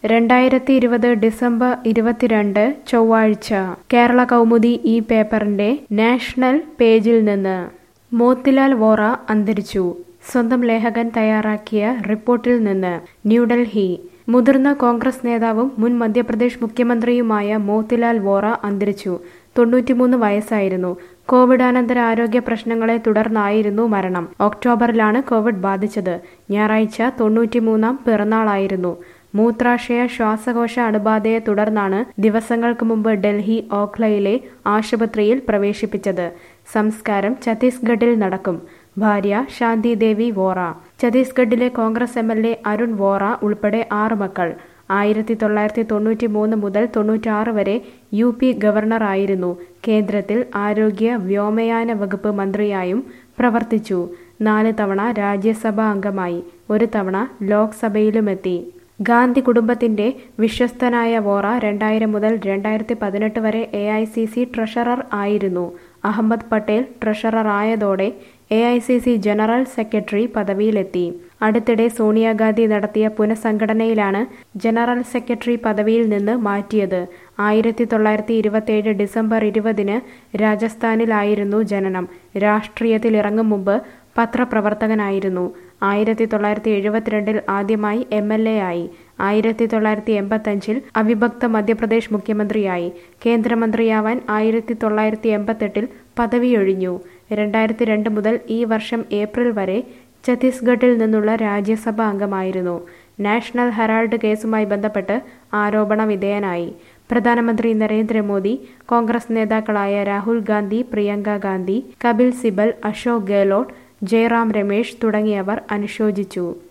രണ്ടായിരത്തി ഇരുപത് ഡിസംബർ ഇരുപത്തിരണ്ട് ചൊവ്വാഴ്ച കേരള കൗമുദി ഈ പേപ്പറിന്റെ നാഷണൽ പേജിൽ നിന്ന് മോത്തിലാൽ വോറ അന്തരിച്ചു സ്വന്തം ലേഖകൻ തയ്യാറാക്കിയ റിപ്പോർട്ടിൽ നിന്ന് ന്യൂഡൽഹി മുതിർന്ന കോൺഗ്രസ് നേതാവും മുൻ മധ്യപ്രദേശ് മുഖ്യമന്ത്രിയുമായ മോത്തിലാൽ വോറ അന്തരിച്ചു തൊണ്ണൂറ്റിമൂന്ന് വയസ്സായിരുന്നു കോവിഡാനന്തര ആരോഗ്യ പ്രശ്നങ്ങളെ തുടർന്നായിരുന്നു മരണം ഒക്ടോബറിലാണ് കോവിഡ് ബാധിച്ചത് ഞായറാഴ്ച തൊണ്ണൂറ്റിമൂന്നാം പിറന്നാളായിരുന്നു മൂത്രാശയ ശ്വാസകോശ അണുബാധയെ തുടർന്നാണ് ദിവസങ്ങൾക്ക് മുമ്പ് ഡൽഹി ഓഖ്ലയിലെ ആശുപത്രിയിൽ പ്രവേശിപ്പിച്ചത് സംസ്കാരം ഛത്തീസ്ഗഡിൽ നടക്കും ഭാര്യ ശാന്തി ദേവി വോറ ഛത്തീസ്ഗഡിലെ Congress M L A Arun Vora ഉൾപ്പെടെ ആറ് മക്കൾ ആയിരത്തി തൊള്ളായിരത്തി തൊണ്ണൂറ്റി മൂന്ന് മുതൽ തൊണ്ണൂറ്റാറ് വരെ യു പി ഗവർണറായിരുന്നു കേന്ദ്രത്തിൽ ആരോഗ്യ വ്യോമയാന വകുപ്പ് മന്ത്രിയായും പ്രവർത്തിച്ചു നാല് തവണ രാജ്യസഭാ അംഗമായി ഒരു തവണ ലോക്സഭയിലുമെത്തി ഗാന്ധി കുടുംബത്തിന്റെ വിശ്വസ്തനായ വോറ രണ്ടായിരം മുതൽ രണ്ടായിരത്തി പതിനെട്ട് വരെ A I C C treasurer ആയിരുന്നു Ahmed Patel ട്രഷററായതോടെ A I C C general secretary പദവിയിലെത്തി അടുത്തിടെ സോണിയാഗാന്ധി നടത്തിയ പുനഃസംഘടനയിലാണ് ജനറൽ സെക്രട്ടറി പദവിയിൽ നിന്ന് മാറ്റിയത് ആയിരത്തി തൊള്ളായിരത്തി ഇരുപത്തിയേഴ് ഡിസംബർ ഇരുപതിന് രാജസ്ഥാനിലായിരുന്നു ജനനം രാഷ്ട്രീയത്തിലിറങ്ങും മുമ്പ് പത്രപ്രവർത്തകനായിരുന്നു ആയിരത്തി തൊള്ളായിരത്തി എഴുപത്തിരണ്ടിൽ ആദ്യമായി എം എൽ എ ആയി ആയിരത്തി തൊള്ളായിരത്തി എൺപത്തഞ്ചിൽ അവിഭക്ത മധ്യപ്രദേശ് മുഖ്യമന്ത്രിയായി കേന്ദ്രമന്ത്രിയാവാൻ ആയിരത്തി തൊള്ളായിരത്തി എൺപത്തെട്ടിൽ പദവിയൊഴിഞ്ഞു രണ്ടായിരത്തി രണ്ട് മുതൽ ഈ വർഷം ഏപ്രിൽ വരെ ഛത്തീസ്ഗഡിൽ നിന്നുള്ള രാജ്യസഭാ അംഗമായിരുന്നു നാഷണൽ ഹെറാൾഡ് കേസുമായി ബന്ധപ്പെട്ട് ആരോപണ വിധേയനായി പ്രധാനമന്ത്രി നരേന്ദ്രമോദി കോൺഗ്രസ് നേതാക്കളായ രാഹുൽ ഗാന്ധി പ്രിയങ്ക ഗാന്ധി കപിൽ സിബൽ അശോക് ഗെഹ്ലോട്ട് ജയറാം രമേശ് തുടങ്ങിയവർ അനുശോചിച്ചു